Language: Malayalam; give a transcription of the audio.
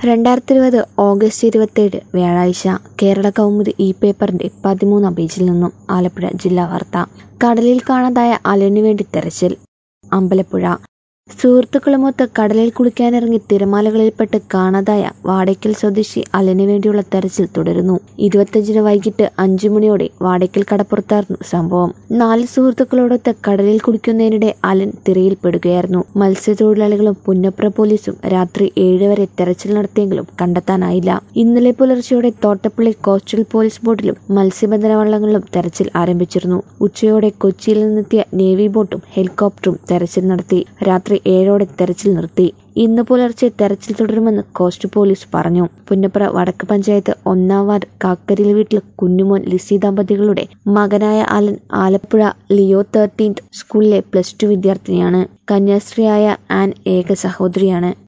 രണ്ടായിരത്തി ഇരുപത് ഓഗസ്റ്റ് ഇരുപത്തേഴ് വ്യാഴാഴ്ച കേരള കൗമുദി ഇ പേപ്പറിന്റെ പതിമൂന്നാം പേജിൽ നിന്നും ആലപ്പുഴ ജില്ലാ വാർത്ത കടലിൽ കാണാതായ അലനു വേണ്ടി തെരച്ചിൽ അമ്പലപ്പുഴ സുഹൃത്തുക്കളുമൊത്ത് കടലിൽ കുളിക്കാനിറങ്ങി തിരമാലകളിൽപ്പെട്ട് കാണാതായ വാടയ്ക്കൽ സ്വദേശി അലനു വേണ്ടിയുള്ള തെരച്ചിൽ തുടരുന്നു ഇരുപത്തഞ്ചിന് വൈകിട്ട് അഞ്ചു മണിയോടെ വാടയ്ക്കൽ കടപ്പുറത്തായിരുന്നു സംഭവം നാല് സുഹൃത്തുക്കളോടൊത്ത് കടലിൽ കുളിക്കുന്നതിനിടെ അലൻ തിരയിൽപ്പെടുകയായിരുന്നു മത്സ്യത്തൊഴിലാളികളും പുന്നപ്ര പോലീസും രാത്രി ഏഴ് വരെ തെരച്ചിൽ നടത്തിയെങ്കിലും കണ്ടെത്താനായില്ല ഇന്നലെ പുലർച്ചെയോടെ തോട്ടപ്പള്ളി കോസ്റ്റൽ പോലീസ് ബോട്ടിലും മത്സ്യബന്ധന വള്ളങ്ങളിലും തെരച്ചിൽ ആരംഭിച്ചിരുന്നു ഉച്ചയോടെ കൊച്ചിയിൽ നിന്നെത്തിയ നേവി ബോട്ടും ഹെലികോപ്റ്ററും തെരച്ചിൽ നടത്തി രാത്രി ഏഴോടെ തെരച്ചിൽ നിർത്തി ഇന്ന് പുലർച്ചെ തെരച്ചിൽ തുടരുമെന്ന് കോസ്റ്റ് പോലീസ് പറഞ്ഞു പുന്നപ്ര വടക്ക് പഞ്ചായത്ത് ഒന്നാം വാർഡ് കാക്കരിൽ വീട്ടിൽ കുഞ്ഞുമോൻ ലിസി ദമ്പതികളുടെ മകനായ അലൻ ആലപ്പുഴ ലിയോ തേർട്ടീൻത് സ്കൂളിലെ പ്ലസ് ടു വിദ്യാർത്ഥിനിയാണ് കന്യാസ്ത്രീയായ ആൻ ഏക സഹോദരിയാണ്